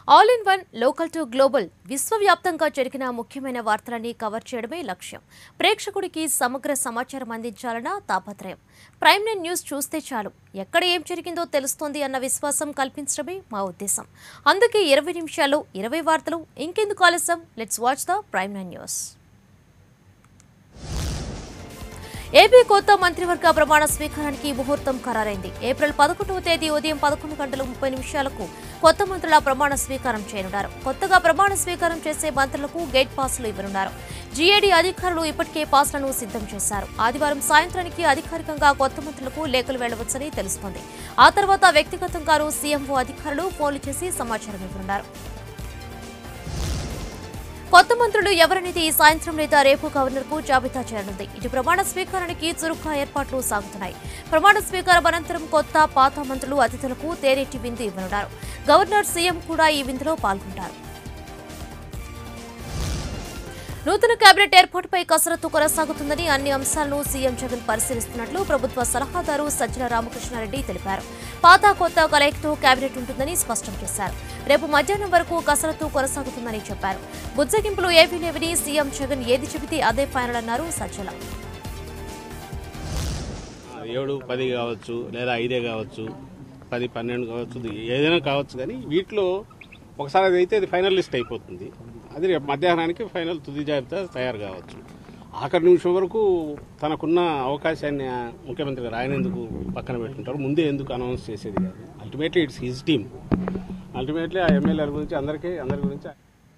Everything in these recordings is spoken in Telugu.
All in one local to global విశ్వవ్యాప్తంగా జరిగిన ముఖ్యమైన వార్తలన్నీ కవర్ చేయడమే లక్ష్యం ప్రేక్షకుడికి సమగ్ర సమాచారం అందించాలన్న తాపత్రయం ప్రైమ్ నైన్ న్యూస్ చూస్తే చాలు ఎక్కడ ఏం జరిగిందో తెలుస్తోంది అన్న విశ్వాసం కల్పించడమే మా ఉద్దేశం అందుకే ఇరవై నిమిషాల్లో ఇరవై వార్తలు ఇంకెందుకు ఆలస్యం let's watch the prime nine news AP కొత్త మంత్రివర్గ ప్రమాణ స్వీకారానికి ముహూర్తం ఖరారైంది ఏప్రిల్ పదకొండవ తేదీ ఉదయం పదకొండు గంటల ముప్పై నిమిషాలకు కొత్త మంత్రుల ప్రమాణ స్వీకారం చేయనున్నారు కొత్తగా ప్రమాణ స్వీకారం చేసే మంత్రులకు గేట్ పాస్లు ఇవ్వనున్నారు జీఏడీ అధికారులు ఇప్పటికే పాస్లను సిద్ధం చేశారు ఆదివారం సాయంత్రానికి అధికారికంగా కొత్త మంత్రులకు లేఖలు వెళ్లవచ్చని తెలుస్తోంది ఆ తర్వాత వ్యక్తిగతంగానూ సీఎంఓ అధికారులు ఫోన్లు చేసి సమాచారం ఇవ్వనున్నారు కొత్త మంత్రులు ఎవరనేది ఈ సాయంత్రం లేదా రేపు గవర్నర్కు జాబితా చేరనుంది ఇటు ప్రమాణ స్వీకారానికి చురుగ్గా ఏర్పాట్లు సాగుతున్నాయి ప్రమాణ స్వీకారం అనంతరం కొత్త పాత మంత్రులు అతిథులకు తేరేటి విందు ఇవ్వనున్నారు గవర్నర్ సీఎం కూడా ఈ విందులో పాల్గొంటారు నూతన కేబినెట్ ఏర్పాటుపై కసరత్తు కొనసాగుతుందని అన్ని అంశాలను సీఎం జగన్ పరిశీలిస్తున్నట్లు ప్రభుత్వ సలహాదారు సజ్జల రామకృష్ణారెడ్డి తెలిపారు పాత కొత్త కలయికతో కేబినెట్ ఉంటుందని స్పష్టం చేశారు రేపు మధ్యాహ్నం వరకు కసరత్తు కొనసాగుతుందని చెప్పారు బుజ్జగింపులు ఏవీ లేవని సీఎం జగన్ ఏది చెబితే అదే ఫైనల్ అన్నారు సజ్జల ఏడు పది కావచ్చు లేదా ఐదే కావచ్చు పది పన్నెండు కావచ్చు ఇది ఏదైనా కావచ్చు కానీ వీటిలో ఒకసారి అది అయితే అది ఫైనల్ లిస్ట్ అయిపోతుంది అది రేపు మధ్యాహ్నానికి ఫైనల్ తుది జాబితా తయారు కావచ్చు ఆఖరి నిమిషం వరకు తనకున్న అవకాశాన్ని ఆ ముఖ్యమంత్రి గారు ఆయన ఎందుకు పక్కన పెట్టుకుంటారు ముందే ఎందుకు అనౌన్స్ చేసేది కాదు ultimately it's his team ultimately ఆ ఎమ్మెల్యేల గురించి అందరికీ అందరి గురించి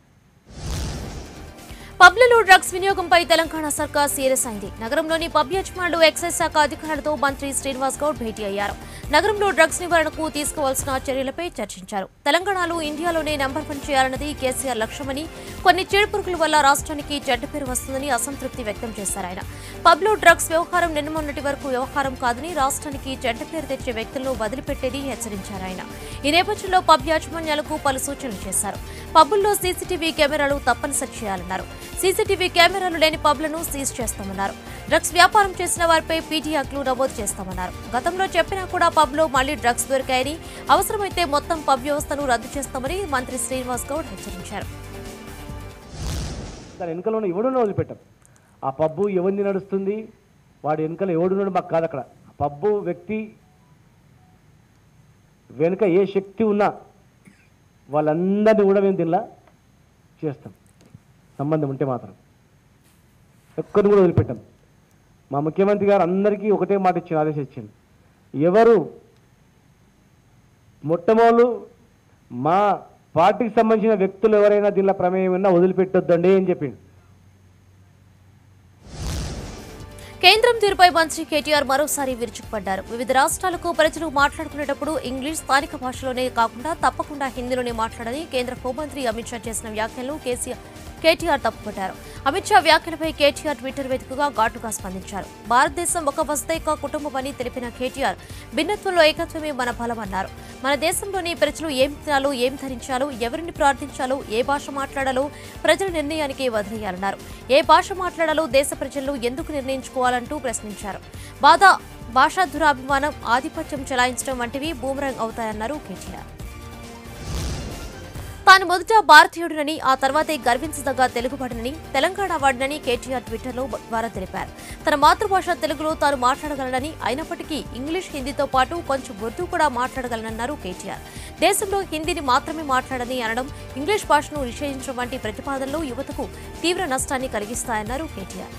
పబ్లలో డ్రగ్స్ వినియోగంపై తెలంగాణ సర్కార్ సీరియస్ అయింది నగరంలోని పబ్ యజమానులు ఎక్సైజ్ శాఖ అధికారులతో మంత్రి శ్రీనివాస్ గౌడ్ భేటీ అయ్యారు నగరంలో డ్రగ్స్ నివారణకు తీసుకోవాల్సిన చర్యలపై చర్చించారు తెలంగాణలో ఇండియాలోనే నెంబర్ వన్ చేయాలన్నది కేసీఆర్ లక్ష్యమని కొన్ని చీడపురుగుల వల్ల రాష్ట్రానికి చెడ్డ పేరు వస్తుందని అసంతృప్తి వ్యక్తం చేశారు ఆయన పబ్లో డ్రగ్స్ వ్యవహారం నిన్న మొన్నటి వరకు వ్యవహారం కాదని రాష్ట్రానికి చెడ్డ పేరు తెచ్చే వ్యక్తులను వదిలిపెట్టేది హెచ్చరించారు ఆయన ఈ నేపథ్యంలో పబ్ యాజమాన్యాలకు పలు సూచనలు చేశారు పబ్బుల్లో సీసీటీవీ కెమెరాలు తప్పనిసరి చేయాలన్నారు సీసీటీవీ కెమెరాలు లేని పబ్లను సీజ్ చేస్తామన్నారు డ్రగ్స్ వ్యాపారం చేసిన వారిపై పీటీ యాక్లు నమోదు చేస్తామన్నారు గతంలో చెప్పినా కూడా పబ్లో మళ్లీ డ్రగ్స్ దొరికాయని అవసరమైతే మొత్తం పబ్ వ్యవస్థను రద్దు చేస్తామని మంత్రి శ్రీనివాస్ గౌడ్ హెచ్చరించారు దాని వెనుకలో ఉన్న ఎవడున్నా వదిలిపెట్టాం ఆ పబ్బు ఎవరిని నడుస్తుంది వాడి వెనుకలో ఎవడున్నాడు మాకు కాదు అక్కడ ఆ పబ్బు వ్యక్తి వెనుక ఏ శక్తి ఉన్నా వాళ్ళందరినీ కూడా మేము దీనిలా చేస్తాం సంబంధం ఉంటే మాత్రం ఒక్కరిని కూడా వదిలిపెట్టాం మా ముఖ్యమంత్రి గారు అందరికీ ఒకటే మాట ఇచ్చిన ఆదేశం ఇచ్చింది ఎవరు మొట్టమొదలు మా పార్టీకి సంబంధించిన వ్యక్తులు ఎవరైనా దీనిలో ప్రమేయం ఉన్నా వదిలిపెట్టొద్దండి అని చెప్పిండు కేంద్రం తీరుపై మంత్రి కేటీఆర్ మరోసారి విరుచుకుపడ్డారు వివిధ రాష్ట్రాలకు ప్రజలు మాట్లాడుకునేటప్పుడు ఇంగ్లీష్ స్థానిక భాషలోనే కాకుండా తప్పకుండా హిందీలోనే మాట్లాడని కేంద్ర హోంమంత్రి అమిత్ షా చేసిన వ్యాఖ్యలను కేసీఆర్ కేటీఆర్ తప్పుపట్టారు అమిత్ షా వ్యాఖ్యలపై కేటీఆర్ ట్విట్టర్ వేదికగా ఘాటుగా స్పందించారు భారతదేశం ఒక వస్తైక కుటుంబం అని తెలిపిన కేటీఆర్ భిన్నత్వంలో ఏకత్వమే మన బలమన్నారు మన దేశంలోని ప్రజలు ఏం తినాలో ఏం ధరించాలో ఎవరిని ప్రార్థించాలో ఏ భాష మాట్లాడాలో ప్రజల నిర్ణయానికి వదిలేయాలన్నారు ఏ భాష మాట్లాడాలో దేశ ప్రజలు ఎందుకు నిర్ణయించుకోవాలంటూ ప్రశ్నించారు బాధ భాషా దురాభిమానం ఆధిపత్యం చెలాయించడం వంటివి బూమరంగ్ అవుతాయన్నారు కేటీఆర్ తాను మొదట భారతీయుడినని ఆ తర్వాతే గర్వించదగ్గ తెలుగువాడినని తెలంగాణ వాడినని కేటీఆర్ ట్విట్టర్లో ద్వారా తెలిపారు తన మాతృభాష తెలుగులో తాను మాట్లాడగలనని అయినప్పటికీ ఇంగ్లీష్ హిందీతో పాటు కొంచెం ఉర్దూ కూడా మాట్లాడగలనన్నారు కేటీఆర్ దేశంలో హిందీని మాత్రమే మాట్లాడని అనడం ఇంగ్లీష్ భాషను నిషేధించడం వంటి ప్రతిపాదనలు యువతకు తీవ్ర నష్టాన్ని కలిగిస్తాయన్నారు కేటీఆర్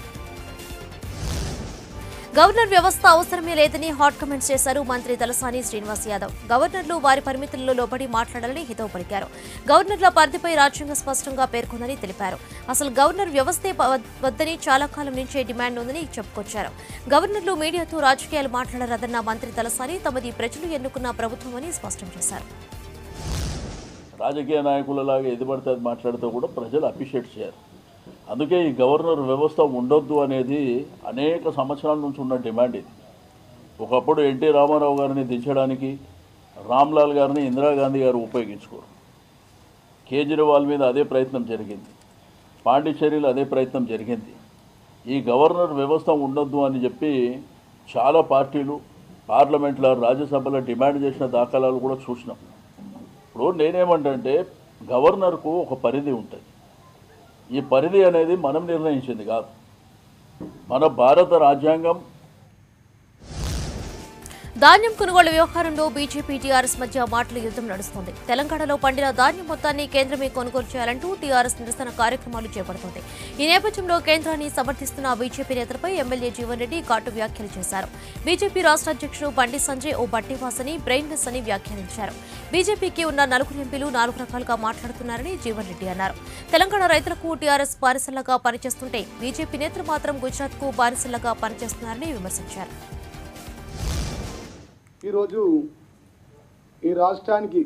గవర్నర్ వ్యవస్థ అవసరమే లేదని హాట్ కామెంట్స్ చేశారు మంత్రి తలసాని శ్రీనివాస్ యాదవ్ గవర్నర్లు వారి పరిమితుల్లో లోబడి మాట్లాడాలని హితవు పలికారు గవర్నర్ల పరిధిపై రాజ్యాంగం స్పష్టంగా పేర్కొందని తెలిపారు అసలు గవర్నర్ వ్యవస్థే ప- వద్దని చాలా కాలం నుంచే డిమాండ్ ఉందని చెప్పుకొచ్చారు గవర్నర్లు మీడియాతో రాజకీయాలు మాట్లాడరాదన్న మంత్రి తలసాని తమది ప్రజలు ఎన్నుకున్న ప్రభుత్వమని స్పష్టం చేశారు రాజకీయ నాయకులలాగా ఏది పడితే అది మాట్లాడితే కూడా ప్రజలు అప్రిషియేట్ చేయరు అందుకే ఈ గవర్నర్ వ్యవస్థ ఉండొద్దు అనేది అనేక సంవత్సరాల నుంచి ఉన్న డిమాండ్ ఇది ఒకప్పుడు ఎన్టీ రామారావు గారిని దించడానికి రామ్లాల్ గారిని ఇందిరాగాంధీ గారు ఉపయోగించుకోరు కేజ్రీవాల్ మీద అదే ప్రయత్నం జరిగింది పాండిచ్చేరిలో అదే ప్రయత్నం జరిగింది ఈ గవర్నర్ వ్యవస్థ ఉండొద్దు అని చెప్పి చాలా పార్టీలు పార్లమెంట్లో రాజ్యసభలో డిమాండ్ చేసిన దాఖలాలు కూడా చూసినాం ఇప్పుడు నేనేమంటే గవర్నర్కు ఒక పరిధి ఉంటుంది ఈ పరిధి అనేది మనం నిర్ణయించింది కాదు మన భారత రాజ్యాంగం ధాన్యం కొనుగోలు వ్యవహారంలో బీజేపీ టీఆర్ఎస్ మధ్య మాటల యుద్ధం నడుస్తోంది తెలంగాణలో పండిన ధాన్యం మొత్తాన్ని కేంద్రమే కొనుగోలు చేయాలంటూ టీఆర్ఎస్ నిరసన కార్యక్రమాలు చేపడుతోంది ఈ నేపథ్యంలో కేంద్రాన్ని సమర్థిస్తున్న బీజేపీ నేతలపై ఎమ్మెల్యే జీవన్ రెడ్డి ఘాటు వ్యాఖ్యలు చేశారు బీజేపీ రాష్ట్ర అధ్యక్షుడు బండి సంజయ్ ఓ బట్టివాస్ అని బ్రెయిన్లెస్ అని వ్యాఖ్యానించారు బీజేపీకి ఉన్న నలుగురు ఎంపీలు నాలుగు రకాలుగా మాట్లాడుతున్నారని జీవన్ రెడ్డి అన్నారు తెలంగాణ రైతులకు టీఆర్ఎస్ బానిసలుగా పనిచేస్తుంటే బీజేపీ నేతలు మాత్రం గుజరాత్కు బానిసలుగా పనిచేస్తున్నారని విమర్శించారు ఈరోజు ఈ రాష్ట్రానికి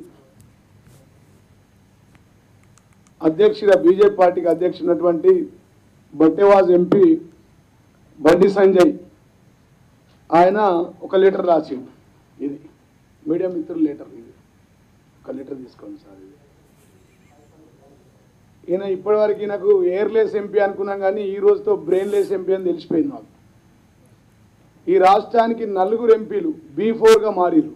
అధ్యక్షుడిగా బీజేపీ పార్టీకి అధ్యక్షున్నటువంటి బట్టెవాజ్ ఎంపీ బండి సంజయ్ ఆయన ఒక లెటర్ రాసిండు ఇది మీడియా మిత్రుల లెటర్ ఇది ఒక లెటర్ తీసుకోండి సార్ ఇది ఈయన ఇప్పటివరకు నాకు ఎయిర్లెస్ ఎంపీ అనుకున్నాం కానీ ఈ రోజుతో బ్రెయిన్లెస్ ఎంపీ అని తెలిసిపోయింది నాకు ఈ రాష్ట్రానికి నలుగురు ఎంపీలు బీ ఫోర్గా మారిరు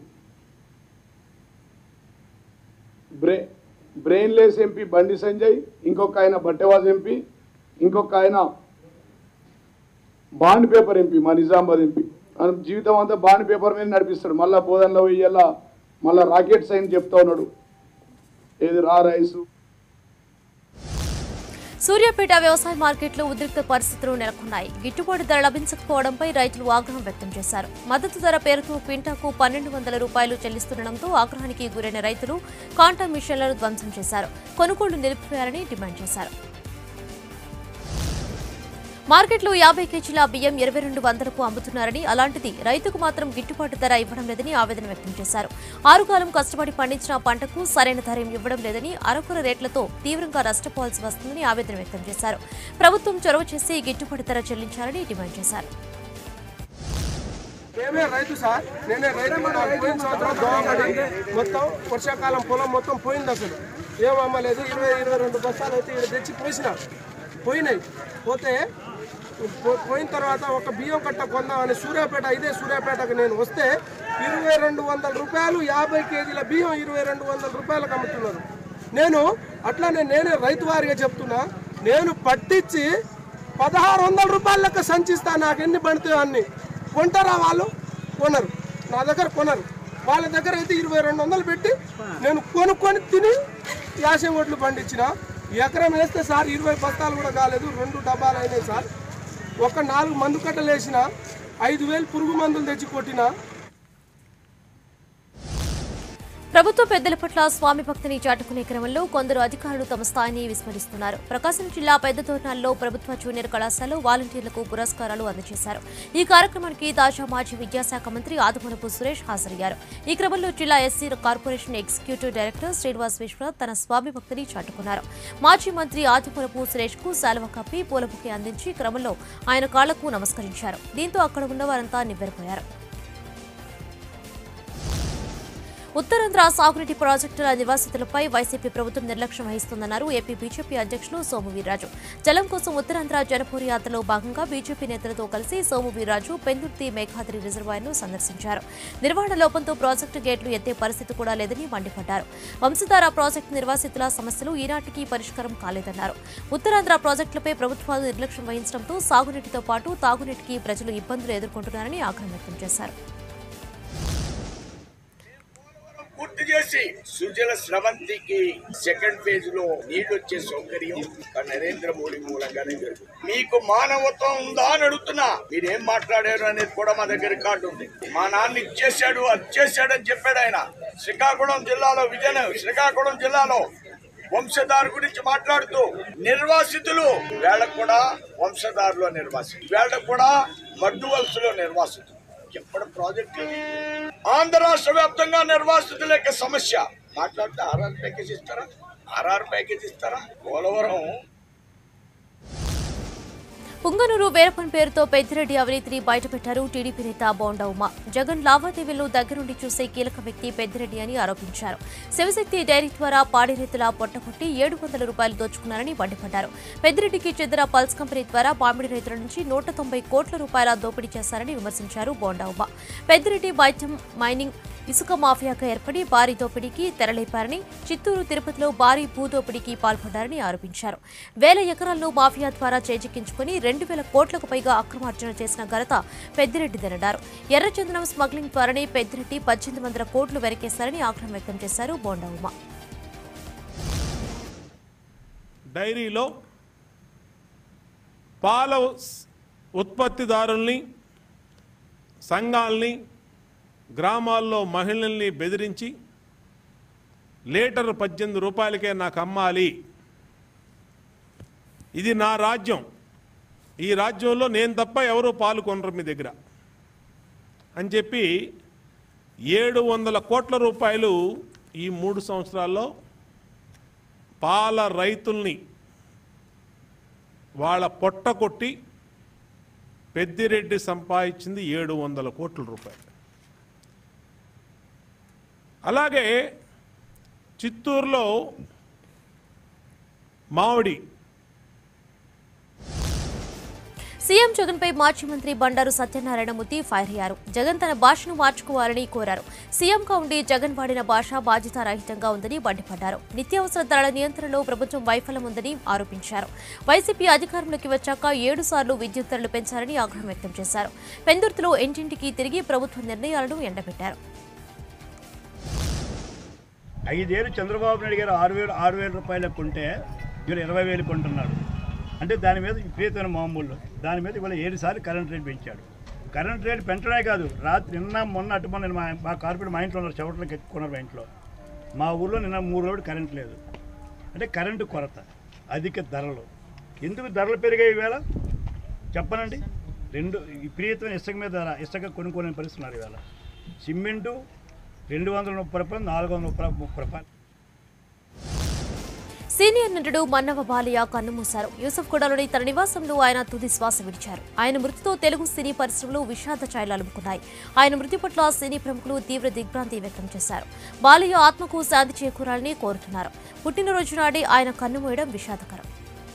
బ్రె బ్రెయిన్లెస్ ఎంపీ బండి సంజయ్ ఇంకొక ఆయన బట్టెవాజ్ ఎంపీ ఇంకొక ఆయన బాండ్ పేపర్ ఎంపీ మా నిజామాబాద్ ఎంపీ ఆయన జీవితం అంతా బాండ్ పేపర్ మీద నడిపిస్తాడు మళ్ళా బోధనలో పోయేలా మళ్ళా రాకెట్ సైన్ చెప్తా ఉన్నాడు ఏది రా రైసు సూర్యాపేట వ్యవసాయ మార్కెట్లో ఉద్రిక్త పరిస్థితులు నెలకొన్నాయి గిట్టుబాటు ధర లభించకపోవడంపై రైతులు ఆగ్రహం వ్యక్తం చేశారు మద్దతు ధర పేరుతో క్వింటాకు పన్నెండు వందల రూపాయలు చెల్లిస్తుండటంతో ఆగ్రహానికి గురైన రైతులు కాంటా మిషన్లను ధ్వంసం చేశారు కొనుగోళ్లు నిలిపివేయాలని డిమాండ్ చేశారు మార్కెట్లో యాభై కేజీల బియ్యం ఇరవై రెండు వందలకు అమ్ముతున్నారని అలాంటిది రైతుకు మాత్రం గిట్టుబాటు ధర ఇవ్వడం లేదని ఆవేదన వ్యక్తం చేశారు ఆరుకాలం కష్టపడి పండించిన పంటకు సరైన ధర ఇవ్వడం లేదని అరకుర రేట్లతో తీవ్రంగా నష్టపోవాల్సి వస్తుందని ఆవేదన వ్యక్తం చేశారు ప్రభుత్వం చొరవ చేసి గిట్టుబాటు ధర చెల్లించాలని డిమాండ్ చేశారు మేమే రైతు సార్ నేనే రైతు నాకు పోయిన సంవత్సరం దోమపడి మొత్తం వర్షాకాలం పొలం మొత్తం పోయింది అసలు ఏం అమ్మలేదు ఇరవై ఇరవై రెండు బస్తాలు అయితే ఇక్కడ తెచ్చి పోసిన పోయినాయి పోతే పో- పోయిన తర్వాత ఒక బియ్యం కట్ట కొందామని సూర్యాపేట ఇదే సూర్యాపేటకు నేను వస్తే ఇరవై రెండు వందల రూపాయలు యాభై కేజీల బియ్యం ఇరవై రెండు వందల రూపాయలకు అమ్ముతున్నారు నేను అట్లానే నేనే రైతు వారిగా చెప్తున్నా నేను పట్టించి పదహారు వందల రూపాయల లెక్క సంచిస్తా నాకు ఎన్ని పడితే అన్ని కొంటారా వాళ్ళు కొనరు నా దగ్గర కొనరు వాళ్ళ దగ్గర అయితే ఇరవై రెండు వందలు పెట్టి నేను కొనుక్కొని తిని యాసం ఓట్లు పండించిన ఎకరం వేస్తే సార్ ఇరవై బస్తాలు కూడా కాలేదు రెండు డబ్బాలు అయినాయి సార్ ఒక నాలుగు మందు కట్టలు వేసిన ఐదు వేలు పురుగు మందులు తెచ్చి కొట్టిన ప్రభుత్వ పెద్దల పట్ల స్వామి భక్తిని చాటుకునే క్రమంలో కొందరు అధికారులు తమ స్థాయిని విస్మరిస్తున్నారు ప్రకాశం జిల్లా పెద్ద తోరణాల్లో ప్రభుత్వ జూనియర్ కళాశాలలో వాలంటీర్లకు పురస్కారాలు అందజేశారు ఈ కార్యక్రమానికి తాజా మాజీ విద్యాశాఖ మంత్రి ఆదుమనపు సురేష్ హాజరయ్యారు ఈ క్రమంలో జిల్లా SC corporation executive director Srinivas Vishwanath తన స్వామి భక్తిని చాటుకున్నారు మాజీ మంత్రి ఆదిపురపు సురేష్ కు శాలువ కప్పి పూలబుకి అందించి క్రమంలో ఆయన కాళ్లకు నమస్కరించారు దీంతో అక్కడ ఉన్న వారంతా నివ్వెరపోయారు ఉత్తరాంధ్ర సాగునీటి ప్రాజెక్టుల నివాసితులపై వైసీపీ ప్రభుత్వం నిర్లక్ష్యం వహిస్తోందన్నారు ఏపీ బీజేపీ అధ్యక్షులు సోము వీర్రాజు జలం కోసం ఉత్తరాంధ్ర జనపూరి యాత్రలో భాగంగా బీజేపీ నేతలతో కలిసి సోము వీర్రాజు పెందుర్తి మేఘాద్రి రిజర్వాయర్ను సందర్శించారు నిర్వహణ లోపంతో ప్రాజెక్టు గేట్లు ఎత్తే పరిస్థితి కూడా లేదని మండిపడ్డారు వంశధార ప్రాజెక్టు నిర్వాసితుల సమస్యలు ఈనాటికి పరిష్కారం కాలేదన్నారు ఉత్తరాంధ్ర ప్రాజెక్టులపై ప్రభుత్వాలు నిర్లక్ష్యం వహించడంతో సాగునీటితో పాటు తాగునీటికి ప్రజలు ఇబ్బందులు ఎదుర్కొంటున్నారని ఆగ్రహం వ్యక్తం చేశారు పూర్తి చేసి సుజల స్రవంతికి సెకండ్ ఫేజ్ లో నీళ్లు వచ్చే సౌకర్యం ఒక నరేంద్ర మోడీ మూలంగానే జరుగుతుంది మీకు మానవత్వం ఉందా అని అడుగుతున్నా మీరేం మాట్లాడారు అనేది కూడా మా దగ్గర రికార్డు ఉంది మా నాన్న ఇచ్చేసాడు అది చేశాడు అని చెప్పాడు ఆయన శ్రీకాకుళం జిల్లాలో విజయనగరం శ్రీకాకుళం జిల్లాలో వంశధారు గురించి మాట్లాడుతూ నిర్వాసితులు వేళకు కూడా వంశధారులో నిర్వాసితులు వేళకు కూడా మడ్డు వలసలో నిర్వాసితులు ఎప్పుడు ప్రాజెక్ట్ ఇది ఆంధ్ర రాష్ట్ర వ్యాప్తంగా నిర్వాసితుల యొక్క సమస్య మాట్లాడితే ఆర్ఆర్ ప్యాకేజ్ ఇస్తారా ఆర్ఆర్ ప్యాకేజ్ ఇస్తారా పోలవరం పుంగనూరు వీరప్పన్ పేరుతో పెద్దిరెడ్డి అవినీతిని బయటపెట్టారు టీడీపీ నేత బోండా ఉమా జగన్ లావాదేవీలు దగ్గరుండి చూసే కీలక వ్యక్తి పెద్దిరెడ్డి అని ఆరోపించారు శివశక్తి డైరీ ద్వారా పాడి రైతుల పొట్టకొట్టి ఏడు వందల రూపాయలు దోచుకున్నారని మండిపడ్డారు పెద్దిరెడ్డికి చెందిన పల్స్ కంపెనీ ద్వారా మామిడి రైతుల నుంచి నూట తొంభై కోట్ల రూపాయల దోపిడీ చేశారని విమర్శించారు బోండా ఉమా పెద్దిరెడ్డి వైద్యం మైనింగ్ ఇసుక మాఫియాగా ఏర్పడి భారీ దోపిడీకి తెరలేపారని చిత్తూరు తిరుపతిలో భారీ భూదోపిడీకి పాల్పడ్డారని ఆరోపించారు వేల ఎకరాలను మాఫియా ద్వారా చేజిక్కించుకుని రెండు వేల కోట్లకు పైగా అక్రమార్జన చేసిన ఘనత పెద్దిరెడ్డిదన్నారు ఎర్రచందనం స్మగ్లింగ్ ద్వారానే పెద్దిరెడ్డి పద్దెనిమిది వందల కోట్లు వెనకేశారని ఆగ్రహం వ్యక్తం చేశారు బోండా ఉమా డైరీలో పాల ఉత్పత్తిదారుల్ని సంఘాల్ని గ్రామాల్లో మహిళల్ని బెదిరించి లీటర్ పద్దెనిమిది రూపాయలకే నాకు అమ్మాలి ఇది నా రాజ్యం ఈ రాజ్యంలో నేను తప్ప ఎవరు పాలు కొనరు మీ దగ్గర అని చెప్పి ఏడు వందల కోట్ల రూపాయలు ఈ మూడు సంవత్సరాల్లో పాల రైతుల్ని వాళ్ళ పొట్ట కొట్టి పెద్దిరెడ్డి సంపాదించింది ఏడు వందల కోట్ల రూపాయలు అలాగే చిత్తూరులో మామిడి సీఎం జగన్ పై మాజీ మంత్రి బండారు సత్యనారాయణమూర్తి ఫైర్ అయ్యారు జగన్ తన భాషను మార్చుకోవాలని కోరారు సీఎంగా ఉండి జగన్ వాడిన భాష బాధ్యతారహితంగా ఉందని మండిపడ్డారు నిత్యావసర ధరల నియంత్రణలో ప్రభుత్వం వైఫల్యం ఉందని ఆరోపించారు వైసీపీ అధికారంలోకి వచ్చాక ఏడు సార్లు విద్యుత్ ధరలు పెంచారని ఆగ్రహం వ్యక్తం చేశారు పెందుర్తిలో ఇంటింటికి తిరిగి ప్రభుత్వ నిర్ణయాలను ఎండబెట్టారు ఐదేళ్ళు చంద్రబాబు నాయుడు గారు ఆరు వేలు ఆరు వేల రూపాయలకు కొంటే ఇవాళ ఇరవై వేలు కొంటున్నాడు అంటే దాని మీద విపరీతమైన మామూలు దాని మీద ఇవాళ ఏడు సార్లు కరెంట్ రేట్ పెంచాడు కరెంట్ రేట్ పెంచడమే కాదు రాత్రి నిన్న మొన్న అటు మొన్న మా మా కార్పొరేట్ మా ఇంట్లో ఉన్నారు చెవట్లకి ఎత్తుకున్నారు మా ఇంట్లో మా ఊళ్ళో నిన్న మూడు రోజులు కరెంట్ లేదు అంటే కరెంటు కొరత అధిక ధరలు ఎందుకు ధరలు పెరిగాయి ఈవేళ చెప్పనండి రెండు విపరీతమైన ఇసుక మీద ధర ఇసుక కొనుక్కోలేని పరిస్థితి ఉన్నారు ఈవేళ సిమెంటు రెండు వందల ముప్పై రూపాయలు నాలుగు వందల ముప్పై ముప్పై రూపాయలు సీనియర్ నటుడు మన్నవ బాలయ్య కన్నుమూశారు యూసఫ్గూడలోని తన నివాసంలో ఆయన తుది శ్వాస విడిచారు ఆయన మృతితో తెలుగు సినీ పరిశ్రమలు విషాద ఛాయలు అలుముకున్నాయి ఆయన మృతి పట్ల సినీ ప్రముఖులు తీవ్ర దిగ్భ్రాంతి వ్యక్తం చేశారు బాలయ్య ఆత్మకు శాంతి చేకూరాలని కోరుతున్నారు పుట్టినరోజు నాడే ఆయన కన్నుమూయడం విషాదకరం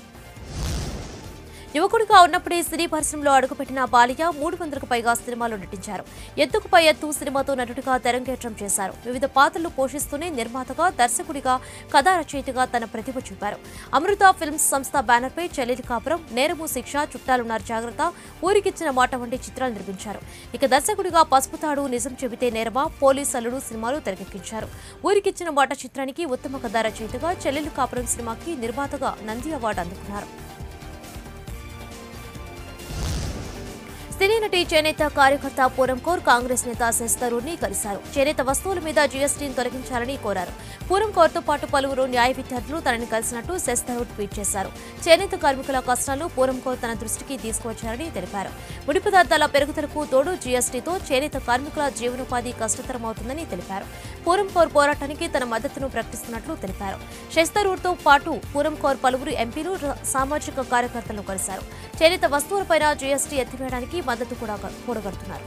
యువకుడిగా ఉన్నప్పుడే సినీ పరిశ్రమలో అడుగుపెట్టిన బాలియ మూడు వందలకు పైగా సినిమాల్లో నటించారు ఎత్తుకు పై ఎత్తు సినిమాతో నటుడిగా తెరంగేట్రం చేశారు వివిధ పాత్రలు పోషిస్తూనే నిర్మాతగా దర్శకుడిగా కథా రచయితగా తన ప్రతిభ చూపారు అమృత ఫిల్మ్స్ సంస్థ బ్యానర్పై చెల్లెలి కాపురం నేరము శిక్ష చుట్టాలున్నారు జాగ్రత్త ఊరికిచ్చిన మాట వంటి చిత్రాలు నిర్మించారు ఇక దర్శకుడిగా పసుపుతాడు నిజం చెబితే నేరమా పోలీస్ అల్లుడు సినిమాలు తెరకెక్కించారు ఊరికిచ్చిన మాట చిత్రానికి ఉత్తమ కథా రచయితగా చెల్లెలి కాపురం సినిమాకి నిర్మాతగా నంది అవార్డు అందుకున్నారు సినీ నటి చేనేత కార్యకర్త పూరంకోర్ కాంగ్రెస్ నేత శశి థరూర్ని కలిశారు చేనేత వస్తువుల మీద జీఎస్టీని తొలగించాలని కోరారు పూరంకోర్తో పాటు పలువురు న్యాయ విద్యార్థులు తనని కలిసినట్టు శశి థరూర్ ట్వీట్ చేశారు చేనేత కార్మికుల కష్టాలు పూరంకోర్ తన దృష్టికి తీసుకువచ్చారని తెలిపారు ముడి పదార్థాల పెరుగుదలకు తోడు జీఎస్టీతో చేనేత కార్మికుల జీవనోపాధి కష్టతరమవుతుందని తెలిపారు పూరంకోర్ పోరాటానికి తన మద్దతును ప్రకటిస్తున్నట్లు తెలిపారు శశి థరూర్తో పాటు పూరంకోర్ పలువురు ఎంపీలు ర- సామాజిక కార్యకర్తలను కలిశారు చేనేత వస్తువులపైన జీఎస్టీ ఎత్తివేయడానికి మద్దతు కూడా కూడగడుతున్నారు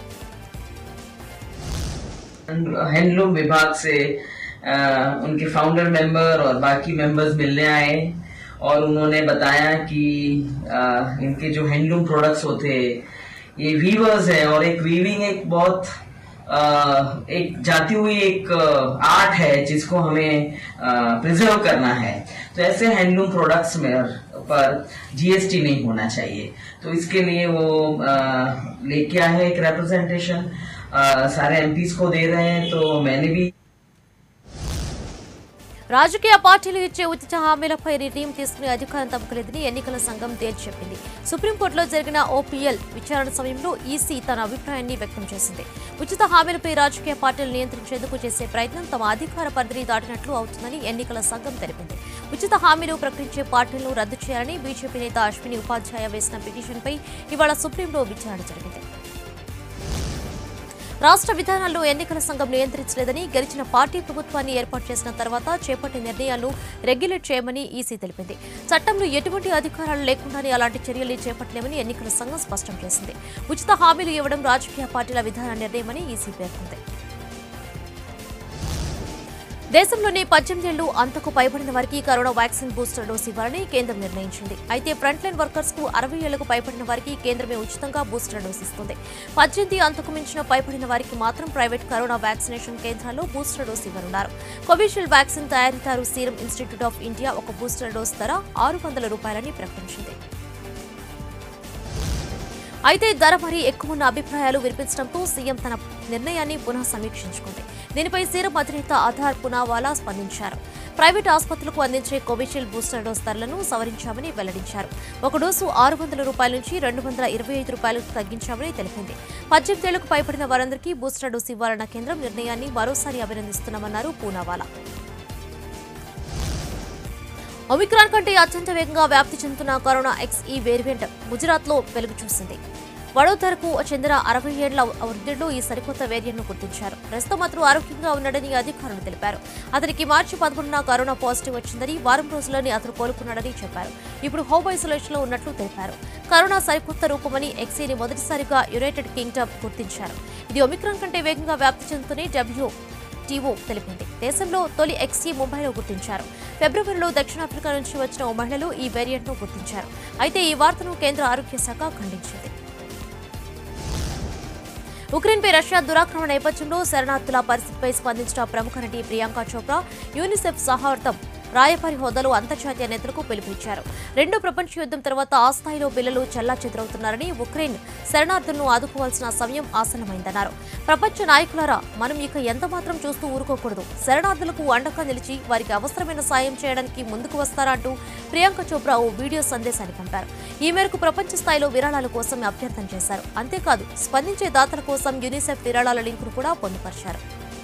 हैंडलूम विभाग से अ, उनके फाउंडर मेंबर और बाकी मेंबर्स मिलने आए और उन्होंने बताया कि अ, इनके जो हैंडलूम प्रोडक्ट्स होते हैं ये वीवर्स हैं और एक वीविंग एक बहुत अ, एक जाती हुई एक आर्ट है जिसको हमें प्रिजर्व करना है तो ऐसे हैंडलूम प्रोडक्ट्स में पर जीएसटी नहीं होना चाहिए तो इसके लिए वो अ, लेके आए हैं एक रिप्रेजेंटेशन सारे एमपीस को दे रहे हैं तो मैंने भी రాజకీయ పార్టీలు ఇచ్చే ఉచిత హామీలపై నిర్ణయం తీసుకునే అధికారం తమకు లేదని ఎన్నికల సంఘం తేల్చి చెప్పింది సుప్రీంకోర్టులో జరిగిన ఓపీఎల్ విచారణ సమయంలో ఈసీ తన అభిప్రాయాన్ని వ్యక్తం చేసింది ఉచిత హామీలపై రాజకీయ పార్టీలు నియంత్రించేందుకు చేసే ప్రయత్నం తమ అధికార పరిధిని దాటినట్లు అవుతుందని ఎన్నికల సంఘం తెలిపింది ఉచిత హామీలు ప్రకటించే పార్టీలను రద్దు చేయాలని బీజేపీ నేత అశ్విని ఉపాధ్యాయ వేసిన పిటిషన్పై ఇవాళ సుప్రీంలో విచారణ జరిగింది రాష్ట్ర విధానాల్లో ఎన్నికల సంఘం నియంత్రించలేదని గెలిచిన పార్టీ ప్రభుత్వాన్ని ఏర్పాటు చేసిన తర్వాత చేపట్టే నిర్ణయాలను రెగ్యులేట్ చేయమని ఈసీ తెలిపింది చట్టంలో ఎటువంటి అధికారాలు లేకుండానే అలాంటి చర్యలు చేపట్టలేమని ఎన్నికల సంఘం స్పష్టం చేసింది ఉచిత హామీలు ఇవ్వడం రాజకీయ పార్టీల విధాన నిర్ణయమని ఈసీ పేర్కొంది దేశంలోని పద్దెనిమిదేళ్లు అంతకు పైబడిన వారికి కరోనా వ్యాక్సిన్ బూస్టర్ డోస్ ఇవ్వాలని కేంద్రం నిర్ణయించింది అయితే ఫ్రంట్ లైన్ వర్కర్స్ కు అరవై ఏళ్లకు పైబడిన వారికి కేంద్రమే ఉచితంగా బూస్టర్ డోస్ ఇస్తుంది పద్దెనిమిది అంతకు మించిన పైబడిన వారికి మాత్రం ప్రైవేట్ కరోనా వ్యాక్సినేషన్ కేంద్రాల్లో బూస్టర్ డోస్ ఇవ్వనున్నారు కోవిషీల్డ్ వ్యాక్సిన్ తయారీదారు సీరం ఇన్స్టిట్యూట్ ఆఫ్ ఇండియా ఒక బూస్టర్ డోస్ ధర ఆరు వందల రూపాయలని ప్రకటించింది అయితే ధర మరీ ఎక్కువ ఉన్న అభిప్రాయాలు వినిపించడంతో సీఎం తన నిర్ణయాన్ని పునః సమీక్షించుకుంది దీనిపై సీరం అధినేత ఆధార్ పునావాలా స్పందించారు ప్రైవేట్ ఆసుపత్రులకు అందించే కోవిషీల్డ్ బూస్టర్ డోస్ ధరలను సవరించామని వెల్లడించారు ఒక డోసు ఆరు వందల రూపాయల నుంచి రెండు వందల ఇరవై ఐదు రూపాయలకు తగ్గించామని తెలిపింది పద్దెనిమిదేళ్లకు పైబడిన వారందరికీ బూస్టర్ డోస్ ఇవ్వాలన్న కేంద్రం నిర్ణయాన్ని మరోసారి అభినందిస్తున్నామన్నారు పూనావాలా ఒమిక్రాన్ కంటే అత్యంత వేగంగా వ్యాప్తి చెందుతున్న కరోనా ఎక్స్ ఈ వేరియంట్ గుజరాత్లో వెలుగు చూసింది వడోదరకు చెందిన అరవై ఏళ్ల వృద్ధుడు ఈ సరికొత్త వేరియంట్ను గుర్తించారు ప్రస్తుతం అతను ఆరోగ్యంగా ఉన్నాడని అధికారులు తెలిపారు అతనికి మార్చి పదకొండున కరోనా పాజిటివ్ వచ్చిందని వారం రోజుల్లోనే అతను కోలుకున్నాడని చెప్పారు ఇప్పుడు హోమ్ ఐసోలేషన్ లో ఉన్నట్లు తెలిపారు కరోనా సరికొత్త రూపమని ఎక్సీని మొదటిసారిగా యునైటెడ్ కింగ్డమ్ గుర్తించారు ఇది ఒమిక్రాన్ కంటే వేగంగా వ్యాప్తి చెందుతూనే డబ్ల్యూ టీఓ తెలిపింది దేశంలో తొలి ఎక్సీ ముంబైలో గుర్తించారు ఫిబ్రవరిలో దక్షిణాఫ్రికా నుంచి వచ్చిన ఓ మహిళలు ఈ వేరియంట్ను గుర్తించారు అయితే ఈ వార్తను కేంద్ర ఆరోగ్య శాఖ ఖండించింది ఉక్రెయిన్పై రష్యా దురాక్రమణ నేపథ్యంలో శరణార్థుల పరిస్థితిపై స్పందించిన ప్రముఖ నటి ప్రియాంక చోప్రా యూనిసెఫ్ సహార్థం రాయబారి హోదాలో అంతర్జాతీయ నేతలకు పిలుపునిచ్చారు రెండో ప్రపంచ యుద్ధం తర్వాత ఆ స్థాయిలో పిల్లలు చెల్లా చెదరవుతున్నారని ఉక్రెయిన్ శరణార్థులను ఆదుకోవాల్సిన సమయం ఆసన్నమైందన్నారు ప్రపంచ నాయకులారా మనం ఇక ఎంత మాత్రం చూస్తూ ఊరుకోకూడదు శరణార్థులకు అండగా నిలిచి వారికి అవసరమైన సాయం చేయడానికి ముందుకు వస్తారా అంటూ ప్రియాంక చోప్రా ఓ వీడియో సందేశాన్ని పంపారు ఈ మేరకు ప్రపంచ స్థాయిలో విరాళాల కోసం అభ్యర్థన చేశారు అంతేకాదు స్పందించే దాతల కోసం యూనిసెఫ్ విరాళాల లింకును కూడా పొందుపరిచారు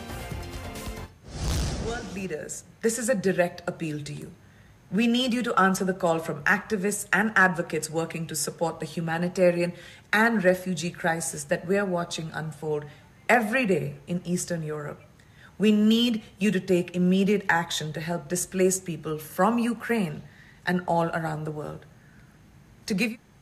World leaders, this is a direct appeal to you. We need you to answer the call from activists and advocates working to support the humanitarian and refugee crisis that we are watching unfold every day in Eastern Europe. We need you to take immediate action to help displaced people from Ukraine and all around the world. To give you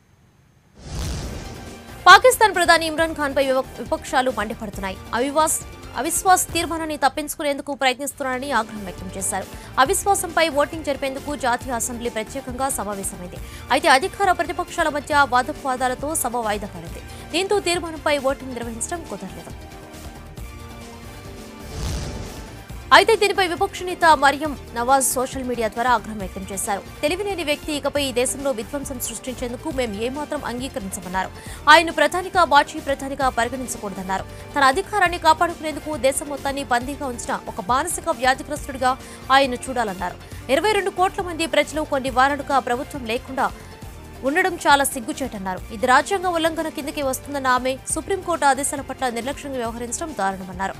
Pakistan ప్రధాని ఇమ్రాన్ ఖాన్ పై వివ- విపక్షాలు మండిపడుతున్నాయి అవివాస్ అవిశ్వాస్ తీర్మానాన్ని తప్పించుకునేందుకు ప్రయత్నిస్తున్నారని ఆగ్రహం వ్యక్తం చేశారు అవిశ్వాసంపై ఓటింగ్ జరిపేందుకు జాతీయ అసెంబ్లీ ప్రత్యేకంగా సమావేశమైంది అయితే అధికార ప్రతిపక్షాల మధ్య వాదోపవాదాలతో సభ వాయిదా పడింది దీంతో తీర్మానంపై ఓటింగ్ నిర్వహించడం కుదరలేదు అయితే దీనిపై విపక్ష నేత మరియం నవాజ్ సోషల్ మీడియా ద్వారా ఆగ్రహం వ్యక్తం చేశారు తెలివిలేని వ్యక్తి ఇకపై ఈ దేశంలో విధ్వంసం సృష్టించేందుకు మేము ఏమాత్రం అంగీకరించమన్నారు ఆయన ప్రధానిగా మాజీ ప్రధానిగా పరిగణించకూడదన్నారు తన అధికారాన్ని కాపాడుకునేందుకు దేశం మొత్తాన్ని బందీగా ఉంచిన ఒక మానసిక వ్యాధిగ్రస్తుడిగా ఆయన చూడాలన్నారు ఇరవై రెండు కోట్ల మంది ప్రజలు కొన్ని వారాలుగా ప్రభుత్వం లేకుండా ఉండడం చాలా సిగ్గుచేటన్నారు ఇది రాజ్యాంగ ఉల్లంఘన కిందకి వస్తుందన్న ఆమె సుప్రీంకోర్టు ఆదేశాల పట్ల నిర్లక్ష్యంగా వ్యవహరించడం దారుణమన్నారు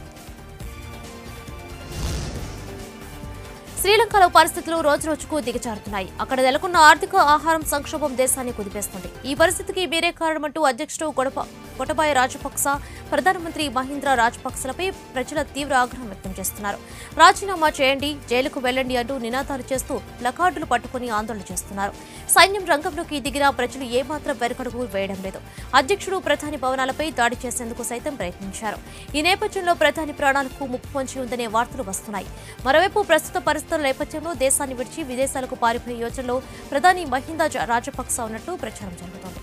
శ్రీలంకలో పరిస్థితులు రోజురోజుకు దిగజారుతున్నాయి అక్కడ నెలకొన్న ఆర్థిక ఆహారం సంక్షోభం దేశాన్ని కుదిపేస్తుంది ఈ పరిస్థితికి మీరే కారణమంటూ అధ్యక్షుడు గొడప గొటబాయ రాజపక్స ప్రధానమంత్రి మహీంద్ర రాజపక్సలపై ప్రజల తీవ్ర ఆగ్రహం వ్యక్తం చేస్తున్నారు రాజీనామా చేయండి జైలుకు వెళ్లండి అంటూ నినాదాలు చేస్తూ ప్లకార్డులు పట్టుకుని ఆందోళన చేస్తున్నారు సైన్యం రంగంలోకి దిగినా ప్రజలు ఏమాత్రం వెనకడుగు వేయడం లేదు అధ్యక్షుడు ప్రధాని భవనాలపై దాడి చేసేందుకు సైతం ప్రయత్నించారు ఈ నేపథ్యంలో ప్రధాని ప్రాణాలకు ముప్పు పొంచి ఉందనే వార్తలు వస్తున్నాయి మరోవైపు ప్రస్తుత పరిస్థితుల నేపథ్యంలో దేశాన్ని విడిచి విదేశాలకు పారిపోయే యోచనలో ప్రధాని మహిందా జ- రాజపక్స ఉన్నట్లు ప్రచారం జరుగుతోంది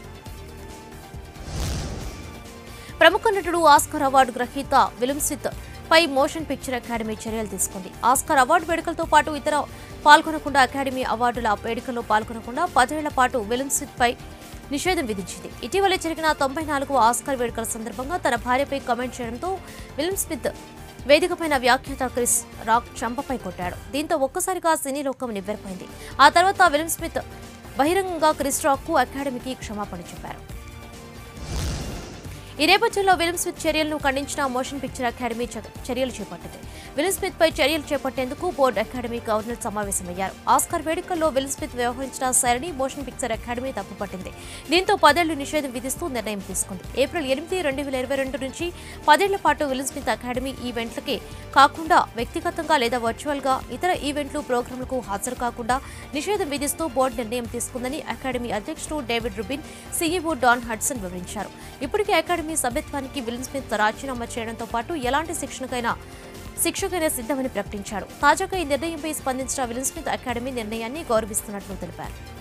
ప్రముఖ నటుడు ఆస్కార్ అవార్డు గ్రహీత విలియం స్మిత్ పై మోషన్ పిక్చర్ అకాడమీ చర్యలు తీసుకుంది ఆస్కార్ అవార్డు వేడుకలతో పాటు ఇతర పాల్గొనకుండా అకాడమీ అవార్డుల వేడుకల్లో పాల్గొనకుండా పదేళ్ల పాటు విలియం స్మిత్ పై నిషేధం విధించింది ఇటీవల జరిగిన తొంభై నాలుగు ఆస్కార్ వేడుకల సందర్భంగా తన భార్యపై కామెంట్ చేయడంతో విలియం స్మిత్ వేదికపైన వ్యాఖ్యాత క్రిస్ రాక్ చంపపై కొట్టాడు దీంతో ఒక్కసారిగా సినీ లోకం నివ్వెరపోయింది ఆ తర్వాత విలియం స్మిత్ బహిరంగంగా క్రిస్ రాక్ కు అకాడమీకి క్షమాపణ చెప్పారు ఈ నేపథ్యంలో విలియం స్మిత్ చర్యలను ఖండించిన మోషన్ పిక్చర్ అకాడమీ చ- చర్యలు చేపట్టింది విలియం స్మిత్ పై చర్యలు చేపట్టేందుకు బోర్డు అకాడమీ గవర్నర్ సమావేశమయ్యారు ఆస్కార్ వేడుకల్లో విలియం స్మిత్ వ్యవహరించిన శైలిని మోషన్ పిక్చర్ అకాడమీ తప్పుపట్టింది దీంతో పదేళ్లు నిషేధం విధిస్తూ నిర్ణయం తీసుకుంది ఏప్రిల్ ఎనిమిది రెండు వేల ఇరవై రెండు నుంచి పదేళ్ల పాటు విలియం స్మిత్ అకాడమీ ఈవెంట్లకే కాకుండా వ్యక్తిగతంగా లేదా వర్చువల్ గా ఇతర ఈవెంట్లు ప్రోగ్రాంలకు హాజరు కాకుండా నిషేధం విధిస్తూ బోర్డు నిర్ణయం తీసుకుందని అకాడమీ అధ్యక్షుడు David Rubin CEO Dawn Hudson వివరించారు ఇప్పటికే అకాడమీ సభ్యత్వానికి విలియం స్మిత్ రాజీనామా చేయడంతో పాటు ఎలాంటి శిక్షణకైనా శిక్షకైనా సిద్ధమని ప్రకటించాడు తాజాగా ఈ నిర్ణయంపై స్పందించిన విల్ స్మిత్ అకాడమీ నిర్ణయాన్ని గౌరవిస్తున్నట్లు తెలిపారు